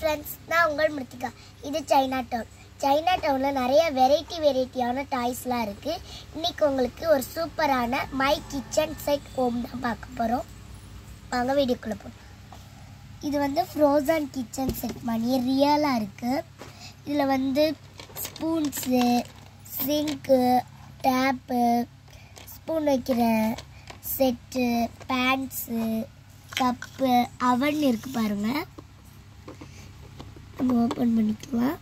friends நான் உங்கள் மிருத்திகா இது சைனா டவுன் சைனா டவுனில் நிறைய வெரைட்டி வெரைட்டியான டாய்ஸ்லாம் இருக்குது இன்னைக்கு உங்களுக்கு ஒரு சூப்பரான மை கிச்சன் செட் ஹோம் தான் பார்க்க போகிறோம் வாங்க வீடியோக்குள்ளே போகிறோம் இது வந்து ஃப்ரோசன் கிச்சன் செட் மாதிரி ரியலாக இருக்குது இதில் வந்து ஸ்பூன்ஸு சிங்க்கு டேப்பு ஸ்பூன் வைக்கிற செட்டு பேண்ட்ஸு கப்பு அவன் இருக்குது பாருங்கள் நம்ம ஓப்பன் பண்ணிக்கலாம்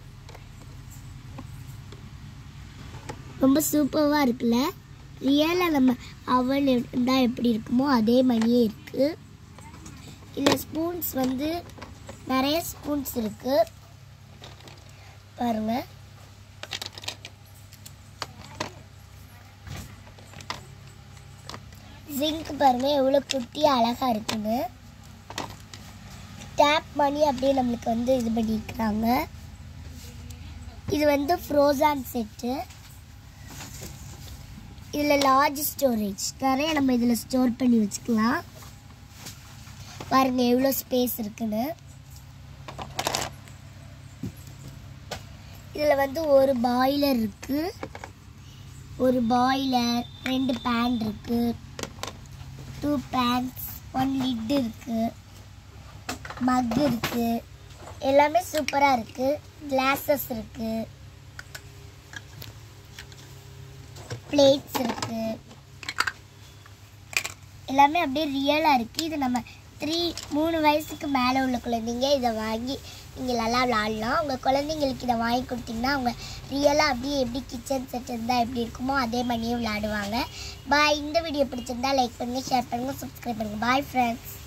ரொம்ப சூப்பராக இருக்குல்ல ரியலாக நம்ம அவன் இருந்தால் எப்படி இருக்குமோ அதே மாதிரியே இருக்குது இதில் ஸ்பூன்ஸ் வந்து நிறைய ஸ்பூன்ஸ் இருக்குது பாருங்கள் ஜிங்க் பாருங்க எவ்வளோ குட்டி அழகாக இருக்குன்னு டேப் மணி அப்படியே நம்மளுக்கு வந்து இது பண்ணியிருக்கிறாங்க இது வந்து ஃப்ரோசான் செட்டு இதில் லார்ஜ் ஸ்டோரேஜ் நிறைய நம்ம இதில் ஸ்டோர் பண்ணி வச்சுக்கலாம் பாருங்க எவ்வளோ ஸ்பேஸ் இருக்குன்னு இதில் வந்து ஒரு பாய்லர் இருக்குது ஒரு பாய்லர் ரெண்டு பேன் இருக்குது டூ பேன்ஸ் ஒன் லிட் இருக்குது மக் இருக்குது எல்லாமே சூப்பராக இருக்குது கிளாஸஸ் இருக்குது பிளேட்ஸ் இருக்குது எல்லாமே அப்படியே ரியலாக இருக்குது இது நம்ம த்ரீ மூணு வயசுக்கு மேலே உள்ள குழந்தைங்க இதை வாங்கி நீங்கள் நல்லா விளாட்லாம் உங்கள் குழந்தைங்களுக்கு இதை வாங்கி கொடுத்தீங்கன்னா அவங்க ரியலாக அப்படியே எப்படி கிச்சன் செட் இருந்தால் எப்படி இருக்குமோ அதே மாதிரியே விளையாடுவாங்க பாய் இந்த வீடியோ பிடிச்சிருந்தா லைக் பண்ணுங்கள் ஷேர் பண்ணுங்கள் சப்ஸ்கிரைப் பண்ணுங்கள் பாய் ஃப்ரெண்ட்ஸ்